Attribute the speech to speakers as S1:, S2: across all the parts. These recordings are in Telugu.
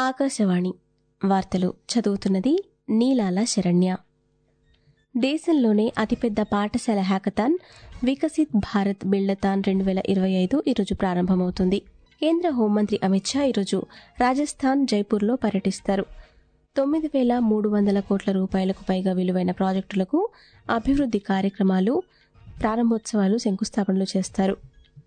S1: ఆకాశవాణి వార్తలు చదువుతున్నది నీలాల శరణ్య దేశంలోనే అతిపెద్ద పాఠశాల హ్యాకథాన్ వికసిత్ భారత్ బిల్డథాన్ రెండు వేల ఇరవై ఐదు ఈరోజు ప్రారంభమవుతుంది కేంద్ర హోంమంత్రి అమిత్ షా ఈరోజు రాజస్థాన్ జైపూర్లో పర్యటిస్తారు తొమ్మిది వేల మూడు వందల కోట్ల రూపాయలకు పైగా విలువైన ప్రాజెక్టులకు అభివృద్ది కార్యక్రమాలు ప్రారంభోత్సవాలు శంకుస్థాపనలు చేస్తారు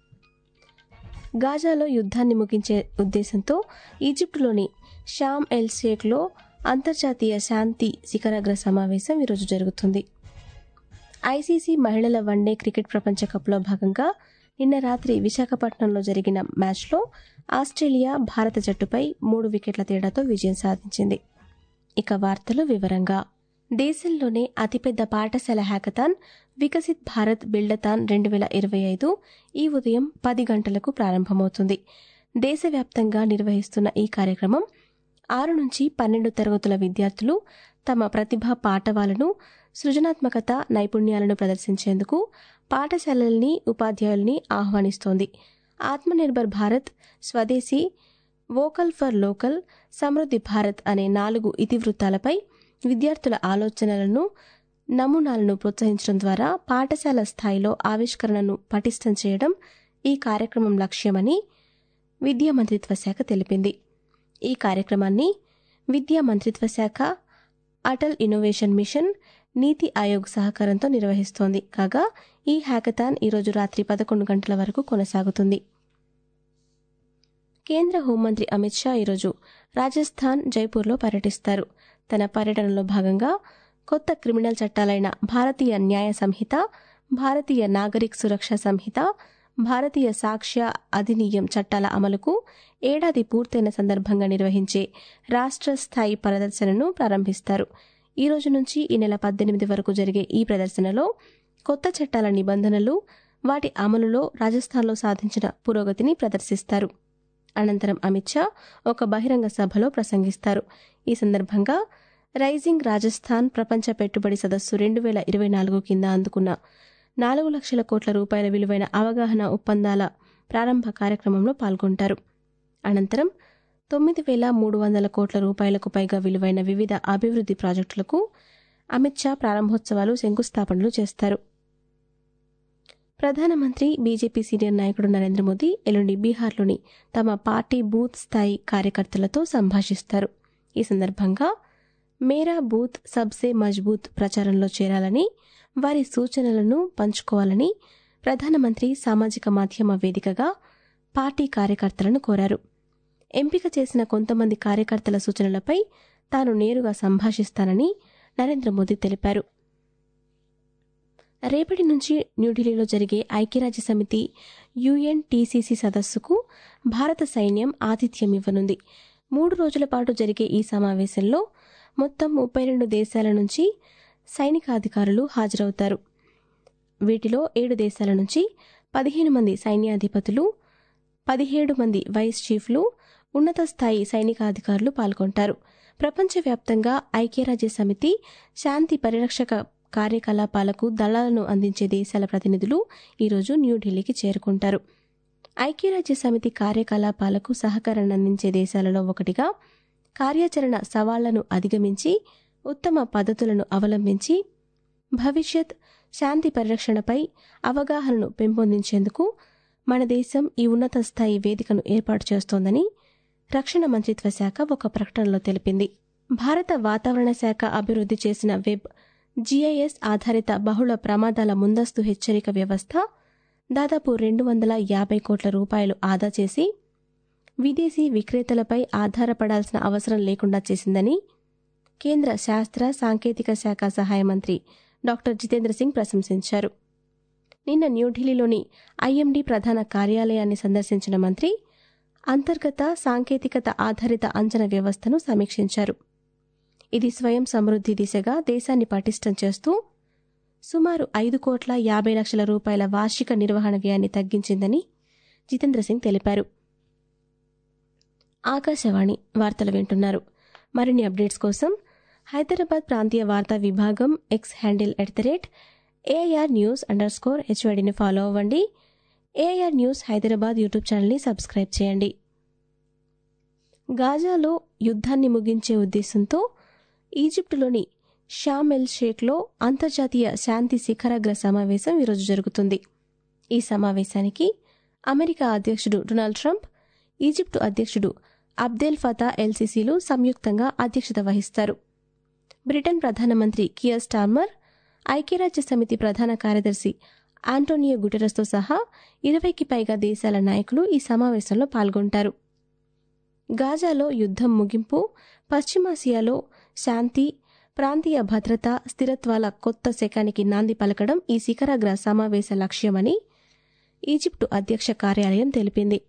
S1: గాజాలో యుద్ధాన్ని ముగించే ఉద్దేశంతో ఈజిప్టులోని షామ్ ఎల్ షేక్లో అంతర్జాతీయ శాంతి శిఖరాగ్ర సమావేశం ఈరోజు జరుగుతుంది ఐసీసీ మహిళల వన్డే క్రికెట్ ప్రపంచ కప్లో భాగంగా నిన్న రాత్రి విశాఖపట్నంలో జరిగిన మ్యాచ్లో ఆస్ట్రేలియా భారత జట్టుపై మూడు వికెట్ల తేడాతో విజయం సాధించింది ఇక వార్తలు వివరంగా దేశంలోనే అతిపెద్ద పాఠశాల హ్యాకథాన్ వికసిత్ భారత్ బిల్డథాన్ రెండు వేల ఇరవై ఐదు ఈ ఉదయం పది గంటలకు ప్రారంభమవుతుంది దేశవ్యాప్తంగా నిర్వహిస్తున్న ఈ కార్యక్రమం ఆరు నుంచి పన్నెండు తరగతుల విద్యార్థులు తమ ప్రతిభా పాఠవాలను సృజనాత్మకత నైపుణ్యాలను ప్రదర్శించేందుకు పాఠశాలల్ని ఉపాధ్యాయుల్ని ఆహ్వానిస్తోంది Atmanirbhar Bharat Swadeshi vocal for local Samriddhi Bharat అనే నాలుగు ఇతివృత్తాలపై విద్యార్థుల ఆలోచనలను నమూనాలను ప్రోత్సహించడం ద్వారా పాఠశాల స్థాయిలో ఆవిష్కరణను పటిష్టం చేయడం ఈ కార్యక్రమం లక్ష్యమని విద్యా మంత్రిత్వ శాఖ తెలిపింది ఈ కార్యక్రమాన్ని విద్యా మంత్రిత్వ శాఖ అటల్ ఇన్నోవేషన్ మిషన్ నీతి ఆయోగ్ సహకారంతో నిర్వహిస్తోంది కాగా ఈ హ్యాకథాన్ ఈరోజు రాత్రి పదకొండు గంటల వరకు కొనసాగుతుంది కేంద్ర హోంమంత్రి అమిత్ షా ఈరోజు రాజస్థాన్ జైపూర్లో పర్యటిస్తారు తన పర్యటనలో భాగంగా కొత్త క్రిమినల్ చట్టాలైన భారతీయ న్యాయ సంహిత భారతీయ నాగరిక్ సురక్ష సంహిత భారతీయ సాక్ష్య అధినియం చట్టాల అమలుకు ఏడాది పూర్తయిన సందర్భంగా నిర్వహించే రాష్ట్ర స్థాయి ప్రదర్శనను ప్రారంభిస్తారు ఈ రోజు నుంచి ఈ నెల పద్దెనిమిది వరకు జరిగే ఈ ప్రదర్శనలో కొత్త చట్టాల నిబంధనలు వాటి అమలులో రాజస్థాన్లో సాధించిన పురోగతిని ప్రదర్శిస్తారు అనంతరం అమిత్ షా ఒక బహిరంగ సభలో ప్రసంగిస్తారు ఈ సందర్భంగా రైజింగ్ రాజస్థాన్ ప్రపంచ పెట్టుబడి సదస్సు రెండు వేల ఇరవై నాలుగు కింద అందుకున్న నాలుగు లక్షల కోట్ల రూపాయల విలువైన అవగాహన ఒప్పందాల ప్రారంభ కార్యక్రమంలో పాల్గొంటారు అనంతరం తొమ్మిది వేల మూడు వందల కోట్ల రూపాయలకు పైగా విలువైన వివిధ అభివృద్ది ప్రాజెక్టులకు అమిత్ షా ప్రారంభోత్సవాలు శంకుస్థాపనలు చేస్తారు ప్రధానమంత్రి బీజేపీ సీనియర్ నాయకుడు నరేంద్ర మోదీ ఎల్లుండి బీహార్లోని తమ పార్టీ బూత్ స్థాయి కార్యకర్తలతో సంభాషిస్తారు ఈ సందర్భంగా మేరా బూత్ సబ్సే మజ్బూత్ ప్రచారంలో చేరాలని వారి సూచనలను పంచుకోవాలని ప్రధానమంత్రి సామాజిక మాధ్యమ వేదికగా పార్టీ కార్యకర్తలను కోరారు ఎంపిక చేసిన కొంతమంది కార్యకర్తల సూచనలపై తాను నేరుగా సంభాషిస్తానని నరేంద్ర మోదీ తెలిపారు రేపటి నుంచి న్యూఢిల్లీలో జరిగే ఐక్యరాజ్య సమితి యుఎన్టీసీసీ సదస్సుకు భారత సైన్యం ఆతిథ్యం ఇవ్వనుంది మూడు రోజుల పాటు జరిగే ఈ సమావేశంలో మొత్తం ముప్పై రెండు దేశాల నుంచి సైనికాధికారులు హాజరవుతారు వీటిలో ఏడు దేశాల నుంచి పదిహేను మంది సైన్యాధిపతులు పదిహేడు మంది వైస్ చీఫ్లు ఉన్నత స్థాయి సైనికాధికారులు పాల్గొంటారు ప్రపంచవ్యాప్తంగా ఐక్యరాజ్య సమితి శాంతి పరిరక్షక కార్యకలాపాలకు దళాలను అందించే దేశాల ప్రతినిధులు ఈరోజు న్యూఢిల్లీకి చేరుకుంటారు ఐక్యరాజ్య సమితి కార్యకలాపాలకు సహకారాన్ని అందించే దేశాలలో ఒకటిగా కార్యాచరణ సవాళ్లను అధిగమించి ఉత్తమ పద్ధతులను అవలంబించి భవిష్యత్ శాంతి పరిరక్షణపై అవగాహనను పెంపొందించేందుకు మన దేశం ఈ ఉన్నత స్థాయి వేదికను ఏర్పాటు చేస్తోందని రక్షణ మంత్రిత్వ శాఖ ఒక ప్రకటనలో తెలిపింది భారత వాతావరణ శాఖ అభివృద్ధి చేసిన వెబ్ జీఐఎస్ ఆధారిత బహుళ ప్రమాదాల ముందస్తు హెచ్చరిక వ్యవస్థ దాదాపు రెండు వందల యాభై కోట్ల రూపాయలు ఆదా చేసి విదేశీ విక్రేతలపై ఆధారపడాల్సిన అవసరం లేకుండా చేసిందని కేంద్ర శాస్త్ర సాంకేతిక శాఖ సహాయ మంత్రి డాక్టర్ జితేంద్ర సింగ్ ప్రశంసించారు నిన్న న్యూఢిల్లీలోని ఐఎండీ ప్రధాన కార్యాలయాన్ని సందర్శించిన మంత్రి అంతర్గత సాంకేతికత ఆధారిత అంచనా వ్యవస్థను సమీక్షించారు ఇది స్వయం సమృద్ధి దిశగా దేశాన్ని పటిష్టం చేస్తూ సుమారు ఐదు కోట్ల యాభై లక్షల రూపాయల వార్షిక నిర్వహణ వ్యయాన్ని తగ్గించిందని జితేంద్ర సింగ్ తెలిపారు ఆకాశవాణి వార్తలు వింటున్నారు మరిన్ని అప్డేట్స్ కోసం హైదరాబాద్ ప్రాంతీయ వార్తా విభాగం X handle at the rate AIR news underscore హెచ్వైడిని ఫాలో అవ్వండి ఏఐఆర్ న్యూస్ హైదరాబాద్ యూట్యూబ్ ఛానల్ని సబ్స్క్రైబ్ చేయండి గాజాలో యుద్ధాన్ని ముగించే ఉద్దేశంతో ఈజిప్టులోని షామ్ ఎల్ షేక్లో అంతర్జాతీయ శాంతి శిఖరాగ్ర సమావేశం ఈరోజు జరుగుతుంది ఈ సమావేశానికి అమెరికా అధ్యక్షుడు డొనాల్డ్ ట్రంప్ ఈజిప్టు అధ్యక్షుడు అబ్దెల్ ఫతా ఎల్సిసిలు సంయుక్తంగా అధ్యక్షత వహిస్తారు బ్రిటన్ ప్రధానమంత్రి కియర్ స్టార్మర్ ఐక్యరాజ్య సమితి ప్రధాన కార్యదర్శి ఆంటోనియో గుటెరస్తో సహా ఇరవైకి పైగా దేశాల నాయకులు ఈ సమావేశంలో పాల్గొంటారు గాజాలో యుద్ధం ముగింపు పశ్చిమాసియాలో శాంతి ప్రాంతీయ భద్రత స్థిరత్వాల కొత్త శకానికి నాంది పలకడం ఈ శిఖరాగ్ర సమావేశ లక్ష్యమని ఈజిప్టు అధ్యక్ష కార్యాలయం తెలిపింది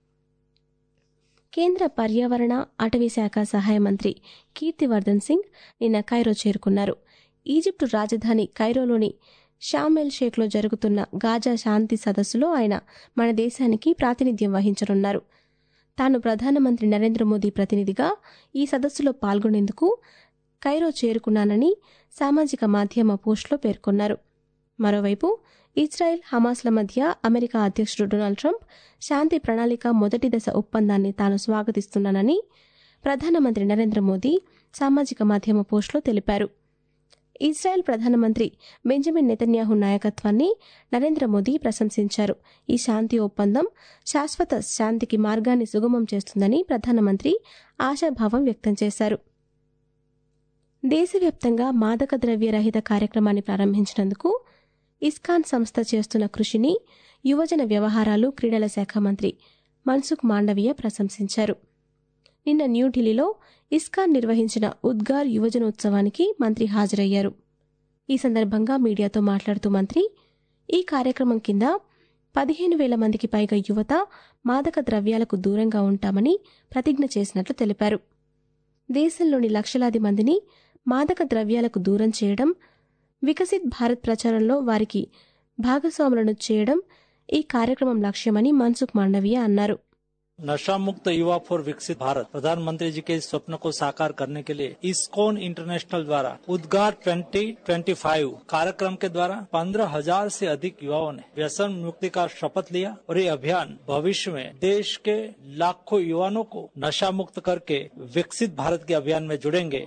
S1: కేంద్ర పర్యావరణ అటవీ శాఖ సహాయ మంత్రి కీర్తివర్ధన్ సింగ్ నిన్న కైరో చేరుకున్నారు ఈజిప్టు రాజధాని కైరోలోని షామెల్ షేక్లో జరుగుతున్న గాజా శాంతి సదస్సులో ఆయన మన దేశానికి ప్రాతినిధ్యం వహించనున్నారు తాను ప్రధానమంత్రి నరేంద్ర మోదీ ప్రతినిధిగా ఈ సదస్సులో పాల్గొనేందుకు కైరో చేరుకున్నానని సామాజిక మాధ్యమ పోస్టులో పేర్కొన్నారు మరోవైపు ఇజ్రాయెల్ హమాస్ల మధ్య అమెరికా అధ్యక్షుడు డొనాల్డ్ ట్రంప్ శాంతి ప్రణాళిక మొదటి దశ ఒప్పందాన్ని తాను స్వాగతిస్తున్నానని ప్రధానమంత్రి నరేంద్ర మోదీ సామాజిక మాధ్యమ పోస్టులో తెలిపారు ఇజ్రాయెల్ ప్రధానమంత్రి బెంజమిన్ నెతన్యాహు నాయకత్వాన్ని నరేంద్ర మోదీ ప్రశంసించారు ఈ శాంతి ఒప్పందం శాశ్వత శాంతికి మార్గాన్ని సుగమం చేస్తుందని ప్రధానమంత్రి ఆశాభావం వ్యక్తం చేశారు దేశవ్యాప్తంగా మాదక ద్రవ్య రహిత కార్యక్రమాన్ని ప్రారంభించినందుకు ఇస్కాన్ సంస్థ చేస్తున్న కృషిని యువజన వ్యవహారాలు క్రీడల శాఖ మంత్రి మన్సుఖ్ మాండవీయ ప్రశంసించారు నిన్న న్యూఢిల్లీలో ఇస్కాన్ నిర్వహించిన ఉద్గార్ యువజనోత్సవానికి మంత్రి హాజరయ్యారు ఈ సందర్భంగా మీడియాతో మాట్లాడుతూ మంత్రి ఈ కార్యక్రమం కింద పదిహేను వేల మందికి పైగా యువత మాదక ద్రవ్యాలకు దూరంగా ఉంటామని ప్రతిజ్ఞ చేసినట్లు తెలిపారు దేశంలోని లక్షలాది మందిని మాదక ద్రవ్యాలకు దూరం చేయడం వికసిత్ భారత్ ప్రచారంలో వారికి భాగస్వాములను చేయడం ఈ కార్యక్రమం లక్ష్యమని మన్సుఖ్ మాండవీయ అన్నారు
S2: नशा मुक्त युवा फॉर विकसित भारत प्रधानमंत्री जी के इस स्वप्न को साकार करने के लिए इस्कॉन इंटरनेशनल द्वारा उद्गार 2025 कार्यक्रम के द्वारा पंद्रह हजार से अधिक युवाओं ने व्यसन मुक्ति का शपथ लिया और ये अभियान भविष्य में देश के लाखों युवाओं को नशा मुक्त करके विकसित भारत के अभियान में जुड़ेंगे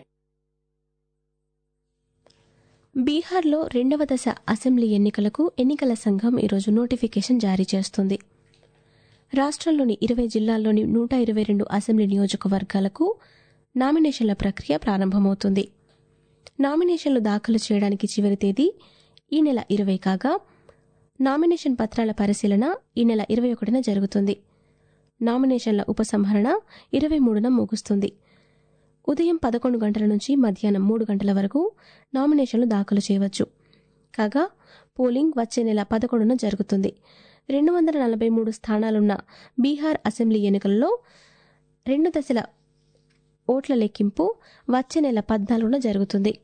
S1: బీహార్లో రెండవ దశ అసెంబ్లీ ఎన్నికలకు ఎన్నికల సంఘం ఈరోజు నోటిఫికేషన్ జారీ చేస్తుంది రాష్ట్రంలోని ఇరవై జిల్లాల్లోని నూట ఇరవై రెండు అసెంబ్లీ నియోజకవర్గాలకు నామినేషన్ల ప్రక్రియ ప్రారంభమవుతుంది నామినేషన్లు దాఖలు చేయడానికి చివరి తేదీ ఈ నెల ఇరవై కాగా నామినేషన్ పత్రాల పరిశీలన ఈ నెల ఇరవై ఒకటిన జరుగుతుంది నామినేషన్ల ఉపసంహరణ ఇరవై మూడున ముగుస్తుంది ఉదయం పదకొండు గంటల నుంచి మధ్యాహ్నం మూడు గంటల వరకు నామినేషన్లు దాఖలు చేయవచ్చు కాగా పోలింగ్ వచ్చే నెల పదకొండున జరుగుతుంది రెండు వందల నలభై మూడు స్థానాలున్న బీహార్ అసెంబ్లీ ఎన్నికల్లో రెండు దశల ఓట్ల లెక్కింపు వచ్చే నెల పద్నాలుగున జరుగుతుంది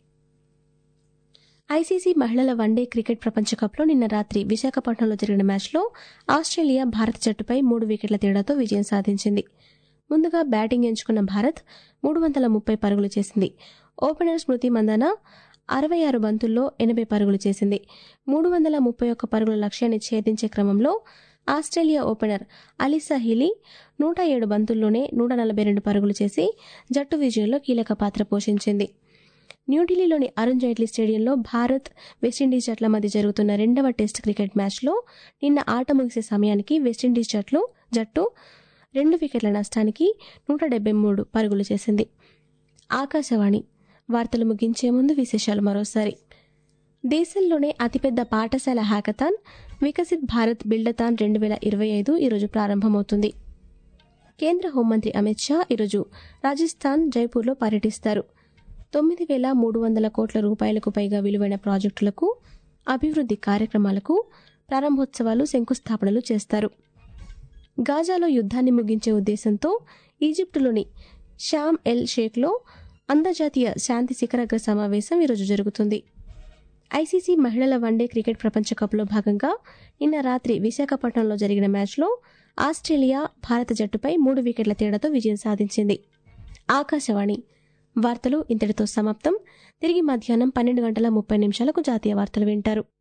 S1: ఐసీసీ మహిళల వన్డే క్రికెట్ ప్రపంచ కప్లో నిన్న రాత్రి విశాఖపట్నంలో జరిగిన మ్యాచ్లో ఆస్ట్రేలియా భారత జట్టుపై మూడు వికెట్ల తేడాతో విజయం సాధించింది ముందుగా బ్యాటింగ్ ఎంచుకున్న భారత్ మూడు వందల ముప్పై పరుగులు చేసింది ఓపెనర్ స్మృతి మందన అరవై ఆరు బంతుల్లో ఎనభై పరుగులు చేసింది మూడు వందల ముప్పై ఒక్క పరుగుల లక్ష్యాన్ని ఛేదించే క్రమంలో ఆస్ట్రేలియా ఓపెనర్ అలిసా హిలీ నూట ఏడు బంతుల్లోనే నూట నలభై రెండు పరుగులు చేసి జట్టు విజయంలో కీలక పాత్ర పోషించింది న్యూఢిల్లీలోని అరుణ్ జైట్లీ స్టేడియంలో భారత్ వెస్టిండీస్ జట్ల మధ్య జరుగుతున్న రెండవ టెస్ట్ క్రికెట్ మ్యాచ్లో నిన్న ఆట ముగిసే సమయానికి వెస్టిండీస్ జట్లు జట్టు రెండు వికెట్ల నష్టానికి నూట డెబ్బై మూడు పరుగులు చేసింది ఆకాశవాణి వార్తలు ముగించే ముందు విశేషాలు మరోసారి దేశంలోనే అతిపెద్ద పాఠశాల హ్యాకథాన్ వికసిత్ భారత్ బిల్డథాన్ రెండు వేల ఇరవై ఐదు ఈరోజు ప్రారంభమవుతుంది కేంద్ర హోంమంత్రి అమిత్ షా ఈరోజు రాజస్థాన్ జైపూర్లో పర్యటిస్తారు తొమ్మిది వేల మూడు వందల కోట్ల రూపాయలకు పైగా విలువైన ప్రాజెక్టులకు అభివృద్ధి కార్యక్రమాలకు ప్రారంభోత్సవాలు శంకుస్థాపనలు చేస్తారు గాజాలో యుద్ధాన్ని ముగించే ఉద్దేశంతో ఈజిప్టులోని షామ్ ఎల్ షేక్లో అంతర్జాతీయ శాంతి శిఖరాగ్ర సమావేశం ఈరోజు జరుగుతుంది ఐసీసీ మహిళల వన్డే క్రికెట్ ప్రపంచ కప్లో భాగంగా నిన్న రాత్రి విశాఖపట్నంలో జరిగిన మ్యాచ్లో ఆస్ట్రేలియా భారత జట్టుపై మూడు వికెట్ల తేడాతో విజయం సాధించింది ఆకాశవాణి వార్తలు ఇంతటితో సమాప్తం తిరిగి మధ్యాహ్నం పన్నెండు గంటల ముప్పై నిమిషాలకు జాతీయ వార్తలు వింటారు